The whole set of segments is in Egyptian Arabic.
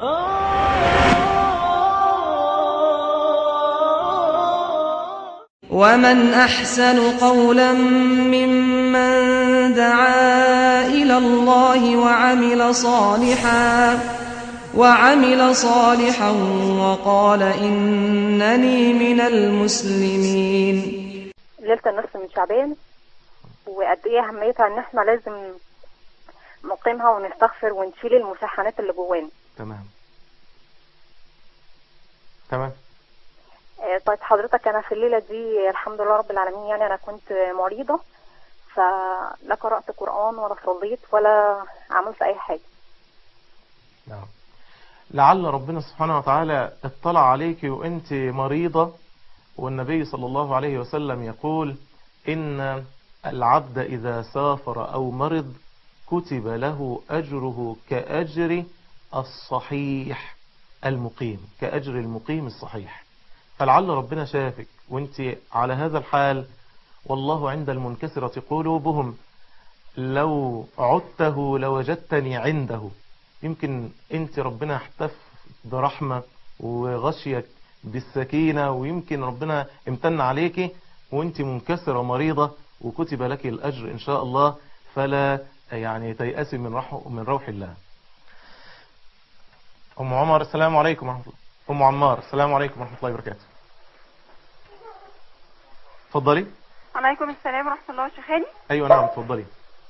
ومن أحسن قولا ممن دعا إلى الله وعمل صالحا وعمل صالحا وقال إنني من المسلمين ليلة النصف من شعبان وقد ايه اهميتها ان احنا لازم نقيمها ونستغفر ونشيل المشحنات اللي جوانا تمام تمام آه، طيب حضرتك انا في الليله دي الحمد لله رب العالمين يعني انا كنت مريضه فلا قرات قران ولا صليت ولا عملت اي حاجه نعم لعل ربنا سبحانه وتعالى اطلع عليك وانت مريضة والنبي صلى الله عليه وسلم يقول إن العبد إذا سافر أو مرض كتب له أجره كأجر الصحيح المقيم كأجر المقيم الصحيح فلعل ربنا شافك وانت على هذا الحال والله عند المنكسرة قلوبهم لو عدته لوجدتني عنده يمكن انت ربنا احتف برحمة وغشيك بالسكينة ويمكن ربنا امتن عليك وانت منكسرة مريضة وكتب لك الأجر إن شاء الله فلا يعني تيأسي من روح, من روح الله أم عمر السلام عليكم ورحمة الله أم عمار السلام عليكم ورحمة الله وبركاته اتفضلي عليكم السلام ورحمة الله وشيخاني أيوة نعم اتفضلي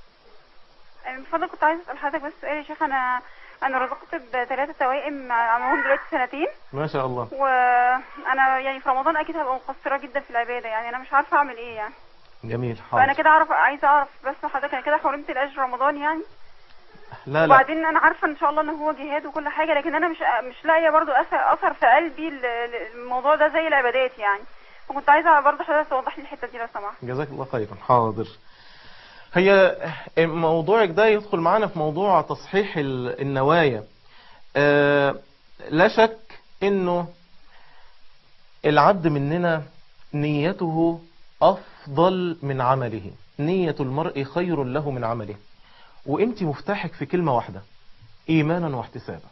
من فضلك كنت عايزة أسأل حضرتك بس سؤال يا شيخ أنا أنا رزقت بثلاثة توائم عمرهم دلوقتي سنتين ما شاء الله وأنا يعني في رمضان أكيد هبقى مقصرة جدا في العبادة يعني أنا مش عارفة أعمل إيه يعني جميل فأنا حاضر كده أعرف عايزة أعرف بس حضرتك أنا كده حرمت الأجر رمضان يعني لا لا وبعدين أنا عارفة إن شاء الله إن هو جهاد وكل حاجة لكن أنا مش مش لاقية برضو أثر أثر في قلبي ال- ال- الموضوع ده زي العبادات يعني فكنت عايزة برضو حضرتك توضح لي الحتة دي لو سمحت جزاك الله خيرا حاضر هي موضوعك ده يدخل معانا في موضوع تصحيح ال- النوايا آه، لا شك انه العبد مننا نيته افضل من عمله نية المرء خير له من عمله وانت مفتاحك في كلمة واحدة ايمانا واحتسابا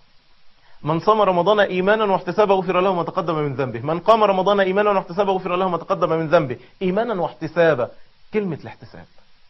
من صام رمضان ايمانا واحتسابا غفر له ما تقدم من ذنبه من قام رمضان ايمانا واحتسابا غفر له ما تقدم من ذنبه ايمانا واحتسابا كلمة الاحتساب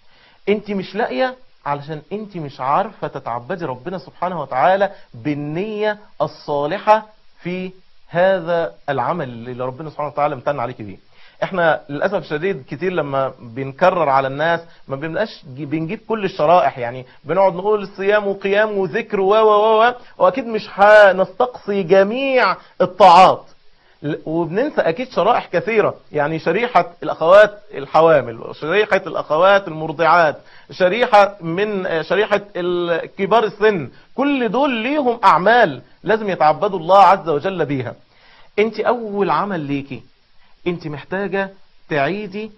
انت مش لاقيه علشان انت مش عارفة تتعبدي ربنا سبحانه وتعالى بالنية الصالحة في هذا العمل اللي ربنا سبحانه وتعالى امتن عليك بيه احنا للأسف الشديد كتير لما بنكرر على الناس ما بنبقاش بنجيب كل الشرائح يعني بنقعد نقول الصيام وقيام وذكر و و و واكيد مش هنستقصي جميع الطاعات ل- وبننسى اكيد شرائح كثيرة يعني شريحة الاخوات الحوامل شريحة الاخوات المرضعات شريحة من آه، شريحة ال- كبار السن كل دول ليهم اعمال لازم يتعبدوا الله عز وجل بيها انت اول عمل ليكي انت محتاجة تعيدي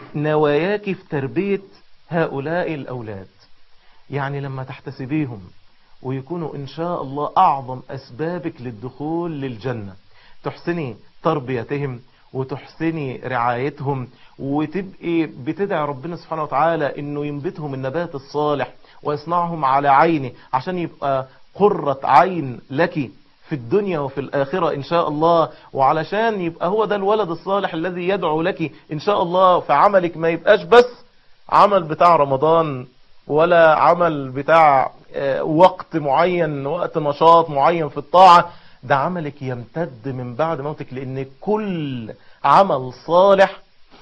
نواياك في تربية هؤلاء الاولاد يعني لما تحتسبيهم ويكونوا إن شاء الله أعظم أسبابك للدخول للجنة تحسني تربيتهم وتحسني رعايتهم وتبقي بتدعي ربنا سبحانه وتعالى انه ينبتهم النبات الصالح ويصنعهم على عينه عشان يبقى قرة عين لك في الدنيا وفي الآخرة إن شاء الله وعلشان يبقى هو ده الولد الصالح الذي يدعو لك إن شاء الله في عملك ما يبقاش بس عمل بتاع رمضان ولا عمل بتاع آه، وقت معين وقت نشاط معين في الطاعة ده عملك يمتد من بعد موتك لأن كل عمل صالح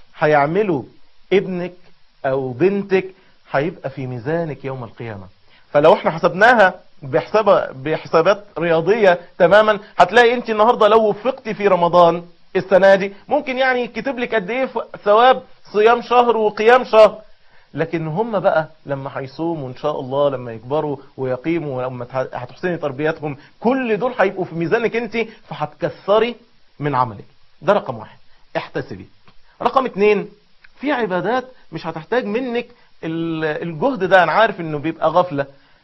هيعمله ابنك أو بنتك هيبقى في ميزانك يوم القيامة فلو احنا حسبناها بحساب بحسابات رياضية تماما هتلاقي انت النهاردة لو وفقتي في رمضان السنة دي ممكن يعني يكتب لك قد ايه ثواب صيام شهر وقيام شهر لكن هم بقى لما هيصوموا ان شاء الله لما يكبروا ويقيموا ولما ته- هتحسني تربيتهم كل دول هيبقوا في ميزانك انت فهتكثري من عملك ده رقم واحد احتسبي رقم اتنين في عبادات مش هتحتاج منك ال- الجهد ده انا عارف انه بيبقى غفلة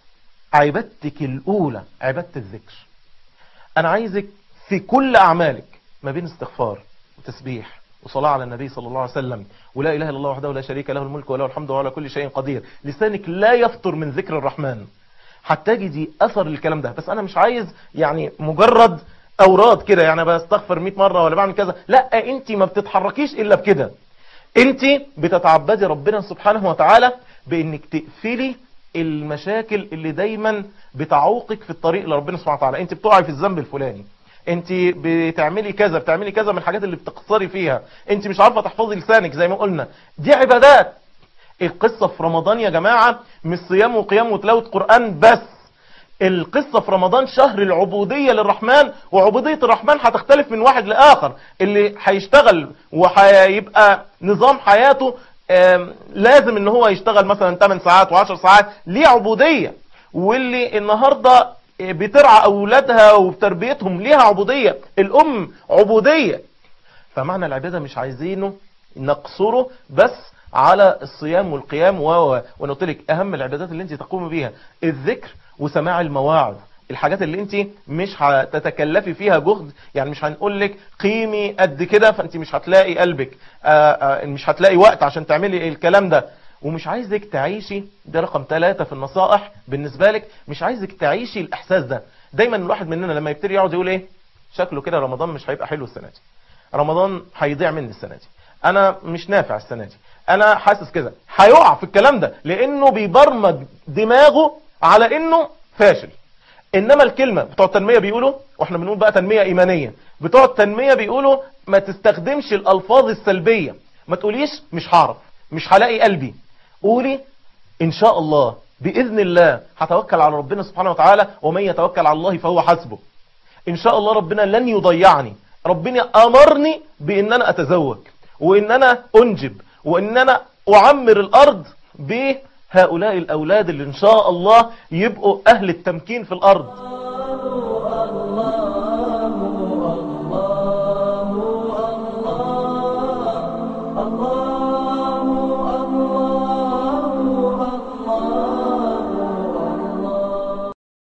عبادتك الاولى عبادة الذكر انا عايزك في كل اعمالك ما بين استغفار وتسبيح وصلاة على النبي صلى الله عليه وسلم ولا إله إلا الله وحده لا شريك له الملك وله الحمد وعلى كل شيء قدير لسانك لا يفطر من ذكر الرحمن هتجدي اثر للكلام ده بس انا مش عايز يعني مجرد اوراد كده يعني بستغفر 100 مره ولا بعمل كذا لا انت ما بتتحركيش الا بكده انت بتتعبدي ربنا سبحانه وتعالى بانك تقفلي المشاكل اللي دايما بتعوقك في الطريق لربنا سبحانه وتعالى انت بتقعي في الذنب الفلاني انت بتعملي كذا بتعملي كذا من الحاجات اللي بتقصري فيها انت مش عارفه تحفظي لسانك زي ما قلنا دي عبادات القصه في رمضان يا جماعه مش صيام وقيام وتلاوه قران بس القصة في رمضان شهر العبودية للرحمن وعبودية الرحمن هتختلف من واحد لآخر اللي هيشتغل وهيبقى نظام حياته آم، لازم ان هو يشتغل مثلا 8 ساعات و10 ساعات ليه عبودية واللي النهاردة بترعى اولادها وبتربيتهم ليها عبودية الام عبودية فمعنى العبادة مش عايزينه نقصره بس على الصيام والقيام و و- وانا قلت لك اهم العبادات اللي انت تقومي بيها الذكر وسماع المواعظ الحاجات اللي انت مش هتتكلفي فيها جهد يعني مش هنقول لك قيمي قد كده فانت مش هتلاقي قلبك آه، آه، مش هتلاقي وقت عشان تعملي الكلام ده ومش عايزك تعيشي ده رقم ثلاثة في النصائح بالنسبة لك مش عايزك تعيشي الإحساس ده دايما الواحد مننا لما يبتدي يقعد يقول ايه شكله كده رمضان مش هيبقى حلو السنة دي رمضان هيضيع مني السنة دي انا مش نافع السنة دي انا حاسس كده هيقع في الكلام ده لانه بيبرمج دماغه على انه فاشل انما الكلمة بتوع التنمية بيقولوا واحنا بنقول بقى تنمية ايمانية بتوع التنمية بيقولوا ما تستخدمش الالفاظ السلبية ما تقوليش مش هعرف مش هلاقي قلبي قولي ان شاء الله باذن الله هتوكل على ربنا سبحانه وتعالى ومن يتوكل على الله فهو حسبه ان شاء الله ربنا لن يضيعني ربنا امرني بان انا اتزوج وان انا انجب وان انا اعمر الارض بهؤلاء الاولاد اللي ان شاء الله يبقوا اهل التمكين في الارض